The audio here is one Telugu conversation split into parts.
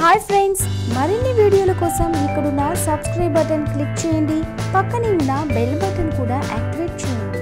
హాయ్ ఫ్రెండ్స్ మరిన్ని వీడియోల కోసం ఇక్కడున్న సబ్స్క్రైబ్ బటన్ క్లిక్ చేయండి పక్కనే ఉన్న బెల్ బటన్ కూడా యాక్టివేట్ చేయండి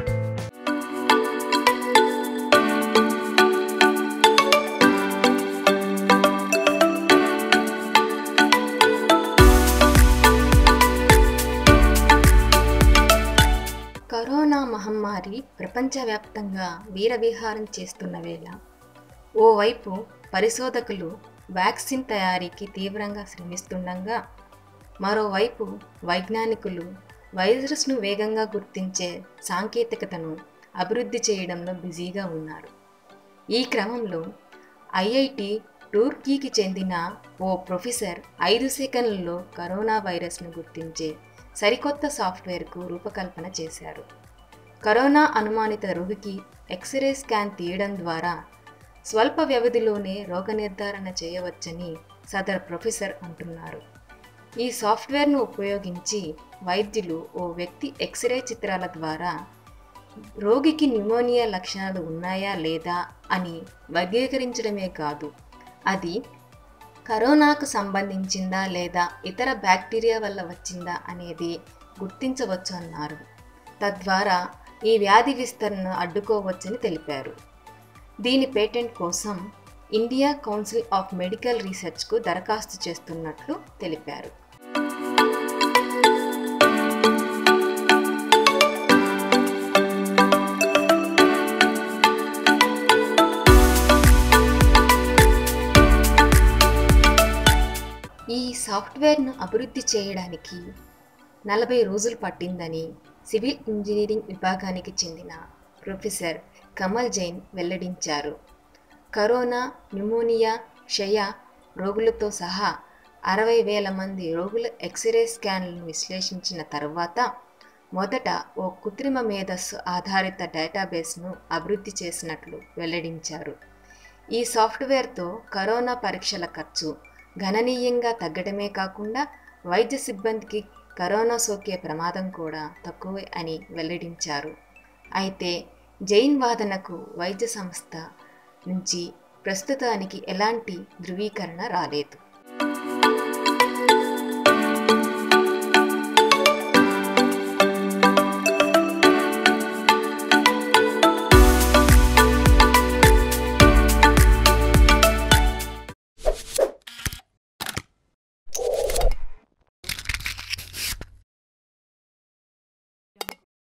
కరోనా మహమ్మారి ప్రపంచవ్యాప్తంగా వీరవిహారం చేస్తున్న వేళ ఓవైపు పరిశోధకులు వ్యాక్సిన్ తయారీకి తీవ్రంగా శ్రమిస్తుండగా మరోవైపు వైజ్ఞానికులు వైరస్ను వేగంగా గుర్తించే సాంకేతికతను అభివృద్ధి చేయడంలో బిజీగా ఉన్నారు ఈ క్రమంలో ఐఐటి టూర్కీకి చెందిన ఓ ప్రొఫెసర్ ఐదు సెకండ్లలో కరోనా వైరస్ను గుర్తించే సరికొత్త సాఫ్ట్వేర్కు రూపకల్పన చేశారు కరోనా అనుమానిత రోగికి ఎక్స్రే స్కాన్ తీయడం ద్వారా స్వల్ప వ్యవధిలోనే రోగ నిర్ధారణ చేయవచ్చని సదర్ ప్రొఫెసర్ అంటున్నారు ఈ సాఫ్ట్వేర్ను ఉపయోగించి వైద్యులు ఓ వ్యక్తి ఎక్స్రే చిత్రాల ద్వారా రోగికి న్యూమోనియా లక్షణాలు ఉన్నాయా లేదా అని వర్గీకరించడమే కాదు అది కరోనాకు సంబంధించిందా లేదా ఇతర బ్యాక్టీరియా వల్ల వచ్చిందా అనేది గుర్తించవచ్చు అన్నారు తద్వారా ఈ వ్యాధి విస్తరణను అడ్డుకోవచ్చని తెలిపారు దీని పేటెంట్ కోసం ఇండియా కౌన్సిల్ ఆఫ్ మెడికల్ రీసెర్చ్కు దరఖాస్తు చేస్తున్నట్లు తెలిపారు ఈ సాఫ్ట్వేర్ను అభివృద్ధి చేయడానికి నలభై రోజులు పట్టిందని సివిల్ ఇంజనీరింగ్ విభాగానికి చెందిన ప్రొఫెసర్ కమల్ జైన్ వెల్లడించారు కరోనా న్యూమోనియా క్షయ రోగులతో సహా అరవై వేల మంది రోగుల ఎక్స్రే స్కాన్లను విశ్లేషించిన తర్వాత మొదట ఓ కృత్రిమ మేధస్సు ఆధారిత డేటాబేస్ను అభివృద్ధి చేసినట్లు వెల్లడించారు ఈ సాఫ్ట్వేర్తో కరోనా పరీక్షల ఖర్చు గణనీయంగా తగ్గడమే కాకుండా వైద్య సిబ్బందికి కరోనా సోకే ప్రమాదం కూడా తక్కువే అని వెల్లడించారు అయితే జైన్ వాదనకు వైద్య సంస్థ నుంచి ప్రస్తుతానికి ఎలాంటి ధృవీకరణ రాలేదు